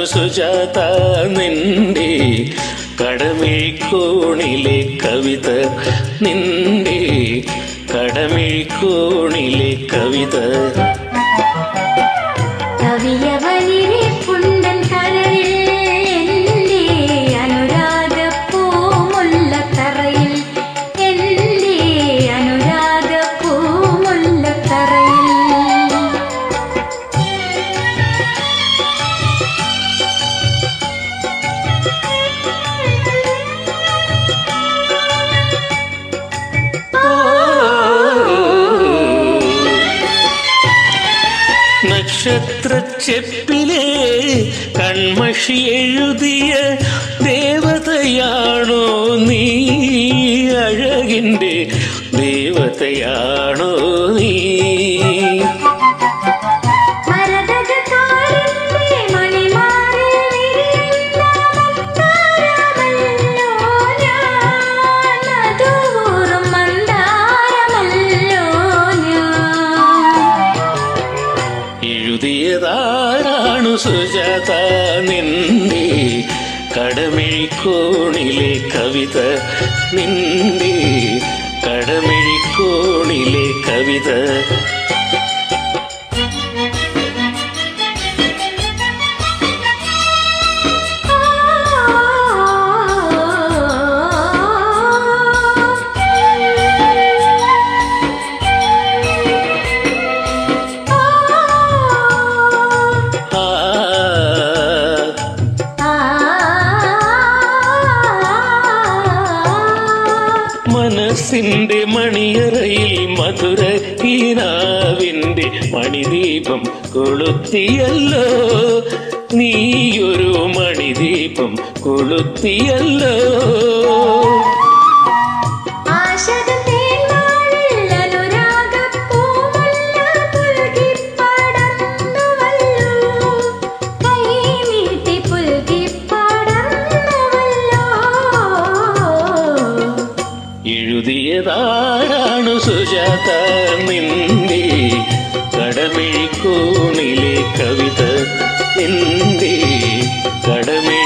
സുജാത നിന്റെ കടമിഴിക്കോണിലെ കവിത നിന്റെ കടമിഴിക്കോണിലെ കവിത കവിയവനിരെ പുണ്ടൻ കരളിൽ എൻ്റെ അനുരാഗപ്പൂമുല്ലത്തറയിൽ എൻ്റെ അനുരാഗപ്പൂമുല്ലത്തറയിൽ നക്ഷത്രച്ചെപ്പിലെ കൺമഷി എഴുതിയ ദേവതയാണോ നീ അഴകിൻ്റെ ദേവതയാണോ നീ മരതകക്കാരന്റെ മണിമാറിൽ വിരിയുന്ന മന്ദാരമല്ലോ ഞാൻ. മധുവൂറും മന്ദാരമല്ലോ ഞാൻ. എഴുതിയതാരാണു സുജാത നിന്റെ കടമിഴിക്കോണിലെ കവിത നിന്റെ കടമിഴിക്കോണിലെ കവിത ആ മനസ്സിന്റെ മണിയറയിൽ മധുര കീനാവിന്റെ മണിദീപം കൊളുത്തിയല്ലോ നീയൊരു മണിദീപം കൊളുത്തിയല്ലോ ആശകത്തേന്മാരിൽ അനുരാഗപ്പൂമുല്ല പുൽകിപ്പടർന്നുവല്ലോ. കൈനീട്ടി പുൽകിപ്പടർന്നുവല്ലോ. എഴുതിയതാരാണു സുജാത നിന്റെ കടമിഴിക്കോണിലെ കവിത നിന്റെ കടമിഴി